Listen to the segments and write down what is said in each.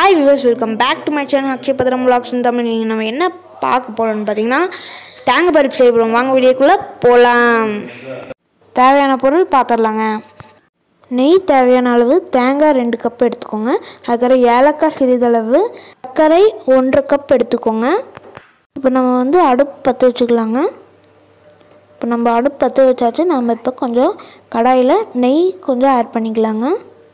hi viewers welcome back to my channel Akshay பத்திரம் vlogs in Tamil நீங்கள் நம்ம என்ன பார்க்க போகிறோம்னு பார்த்தீங்கன்னா தேங்காய் பருப்பு செய்ய போகிறோம் வாங்க வீடியோக்குள்ளே போகலாம் தேவையான பொருள் பார்த்துடலாங்க நெய் தேவையான அளவு தேங்காய் ரெண்டு கப் எடுத்துக்கோங்க அதுக்கப்புறம் ஏலக்காய் சிறிதளவு சர்க்கரை ஒன்றரை கப் எடுத்துக்கோங்க இப்போ நம்ம வந்து அடுப்பு பற்ற வச்சுக்கலாங்க இப்போ நம்ம அடுப்பு பற்ற வச்சாச்சு நம்ம இப்போ கொஞ்சம் கடாயில் நெய் கொஞ்சம் ஆட் பண்ணிக்கலாங்க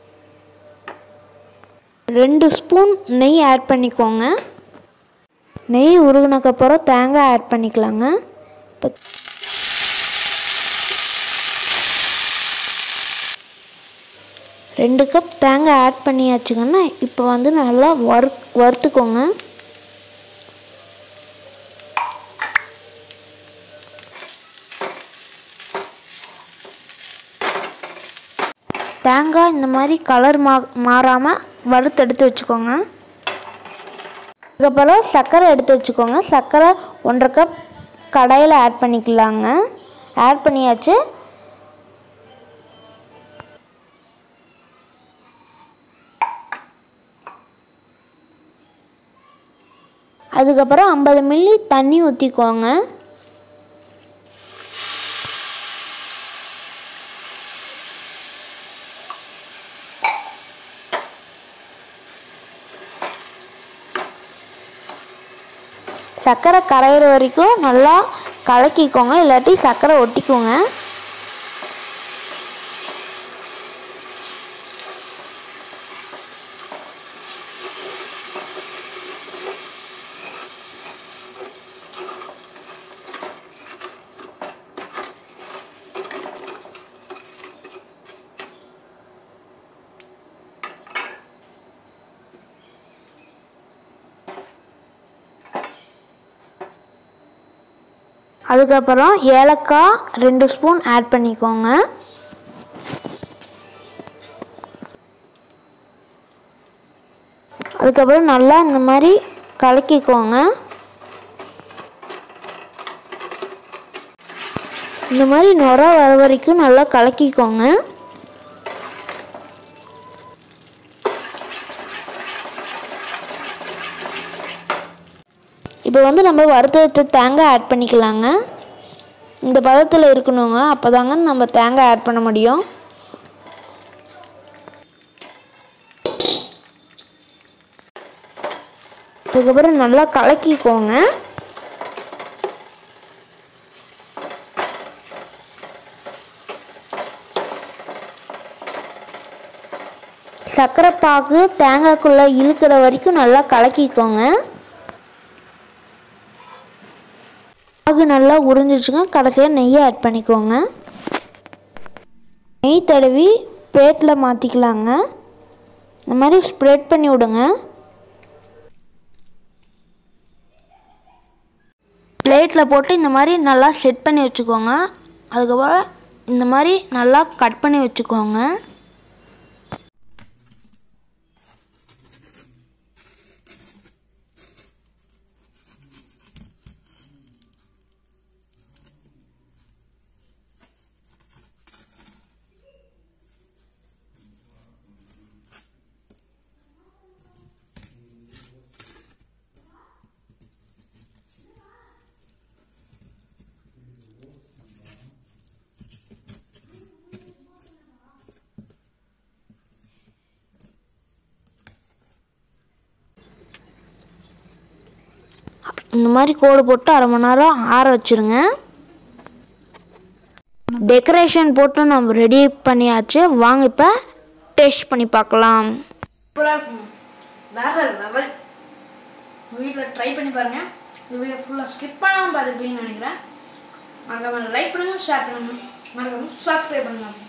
ரெண்டு ஸ்பூன் நெய் ஆட் பண்ணிக்கோங்க நெய் உருகினக்கப்புறம் தேங்காய் ஆட் பண்ணிக்கலாங்க இப்போ ரெண்டு கப் தேங்காய் ஆட் பண்ணியாச்சுங்கன்னா இப்போ வந்து நல்லா வறு வறுத்துக்கோங்க தேங்காய் இந்த மாதிரி கலர் மா மாறாமல் வறுத்து எடுத்து வச்சுக்கோங்க அதுக்கப்புறம் சர்க்கரை எடுத்து வச்சுக்கோங்க சர்க்கரை ஒன்றரை கப் கடாயில் ஆட் பண்ணிக்கலாங்க ஆட் பண்ணியாச்சு அதுக்கப்புறம் ஐம்பது மில்லி தண்ணி ஊற்றிக்கோங்க சர்க்கரை கரையிற வரைக்கும் நல்லா கலக்கிக்கோங்க இல்லாட்டி சர்க்கரை ஒட்டிக்கோங்க அதுக்கப்புறம் ஏலக்காய் ரெண்டு ஸ்பூன் ஆட் பண்ணிக்கோங்க அதுக்கப்புறம் நல்லா இந்த மாதிரி கலக்கிக்கோங்க இந்த மாதிரி நுர வர வரைக்கும் நல்லா கலக்கிக்கோங்க இப்போ வந்து நம்ம வறுத்து வச்ச தேங்காய் ஆட் பண்ணிக்கலாங்க இந்த பதத்தில் இருக்கணுங்க அப்போ தாங்க நம்ம தேங்காய் ஆட் பண்ண முடியும் அதுக்கப்புறம் நல்லா கலக்கிக்கோங்க சர்க்கரை பாகு தேங்காய்க்குள்ளே இழுக்கிற வரைக்கும் நல்லா கலக்கிக்கோங்க பாகு நல்லா உறிஞ்சிச்சுங்க கடைசியாக நெய்யை ஆட் பண்ணிக்கோங்க நெய் தடவி பிளேட்டில் மாற்றிக்கலாங்க இந்த மாதிரி ஸ்ப்ரெட் பண்ணி விடுங்க பிளேட்டில் போட்டு இந்த மாதிரி நல்லா செட் பண்ணி வச்சுக்கோங்க அதுக்கப்புறம் இந்த மாதிரி நல்லா கட் பண்ணி வச்சுக்கோங்க இந்த மாதிரி கோடு போட்டு அரை மணி நேரம் ஆற வச்சுருங்க டெக்கரேஷன் போட்டு நம்ம ரெடி பண்ணியாச்சு வாங்க இப்போ டேஸ்ட் பண்ணி பார்க்கலாம் சூப்பராக இருக்கும் வேற லெவல் வீட்டில் ட்ரை பண்ணி பாருங்க இந்த வீடியோ ஃபுல்லாக ஸ்கிப் பண்ணாமல் பார்த்துருப்பீங்கன்னு நினைக்கிறேன் மறக்காம லைக் பண்ணுங்க ஷேர் பண்ணுங்க மறக்காம சப்ஸ்கிரைப் பண்ணுங்க